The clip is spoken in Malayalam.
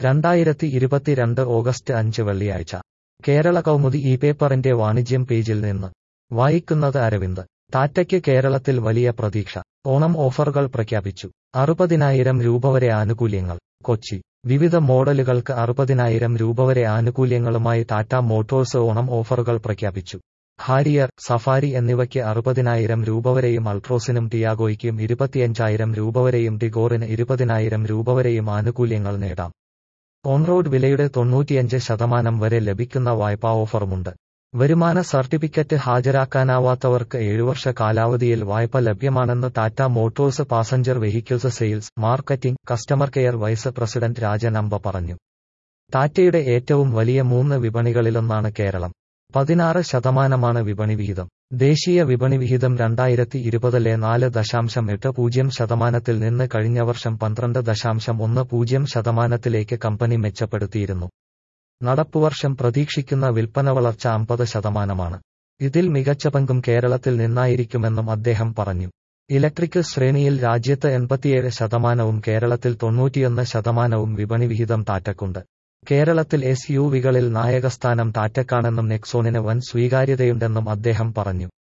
രണ്ടായിരത്തി ഇരുപത്തിരണ്ട് ഓഗസ്റ്റ് അഞ്ച് വെള്ളിയാഴ്ച കേരള കൗമുദി ഈ പേപ്പറിന്റെ വാണിജ്യം പേജിൽ നിന്ന് വായിക്കുന്നത് അരവിന്ദ് ടാറ്റയ്ക്ക് കേരളത്തിൽ വലിയ പ്രതീക്ഷ ഓണം ഓഫറുകൾ പ്രഖ്യാപിച്ചു അറുപതിനായിരം രൂപ വരെ ആനുകൂല്യങ്ങൾ കൊച്ചി വിവിധ മോഡലുകൾക്ക് അറുപതിനായിരം രൂപ വരെ ആനുകൂല്യങ്ങളുമായി ടാറ്റ മോട്ടോഴ്സ് ഓണം ഓഫറുകൾ പ്രഖ്യാപിച്ചു ഹാരിയർ സഫാരി എന്നിവയ്ക്ക് അറുപതിനായിരം രൂപ വരെയും അൾട്രോസിനും ടിയാഗോയ്ക്കും ഇരുപത്തിയഞ്ചായിരം രൂപ വരെയും ഡിഗോറിന് ഇരുപതിനായിരം രൂപ വരെയും ആനുകൂല്യങ്ങൾ നേടാം ഓൺറോഡ് വിലയുടെ തൊണ്ണൂറ്റിയഞ്ച് ശതമാനം വരെ ലഭിക്കുന്ന വായ്പാ ഓഫറുമുണ്ട് വരുമാന സർട്ടിഫിക്കറ്റ് ഹാജരാക്കാനാവാത്തവർക്ക് ഏഴുവർഷ കാലാവധിയിൽ വായ്പ ലഭ്യമാണെന്ന് Tata Motors passenger vehicles sales marketing customer care vice president Rajan അമ്പ പറഞ്ഞു ടാറ്റയുടെ ഏറ്റവും വലിയ മൂന്ന് വിപണികളിലൊന്നാണ് കേരളം പതിനാറ് ശതമാനമാണ് വിപണി വിഹിതം ദേശീയ വിപണി വിഹിതം രണ്ടായിരത്തി ഇരുപതിലെ നാല് ദശാംശം എട്ട് പൂജ്യം ശതമാനത്തിൽ നിന്ന് കഴിഞ്ഞ വർഷം പന്ത്രണ്ട് ദശാംശം ഒന്ന് പൂജ്യം ശതമാനത്തിലേക്ക് കമ്പനി മെച്ചപ്പെടുത്തിയിരുന്നു നടപ്പുവർഷം പ്രതീക്ഷിക്കുന്ന വിൽപ്പന വളർച്ച അമ്പത് ശതമാനമാണ് ഇതിൽ മികച്ച പങ്കും കേരളത്തിൽ നിന്നായിരിക്കുമെന്നും അദ്ദേഹം പറഞ്ഞു ഇലക്ട്രിക് ശ്രേണിയിൽ രാജ്യത്ത് എൺപത്തിയേഴ് ശതമാനവും കേരളത്തിൽ തൊണ്ണൂറ്റിയൊന്ന് ശതമാനവും വിപണി വിഹിതം ടാറ്റക്കുണ്ട് കേരളത്തിൽ എസ് യു വികളിൽ നായകസ്ഥാനം ടാറ്റക്കാണെന്നും നെക്സോണിന് വൻ സ്വീകാര്യതയുണ്ടെന്നും അദ്ദേഹം പറഞ്ഞു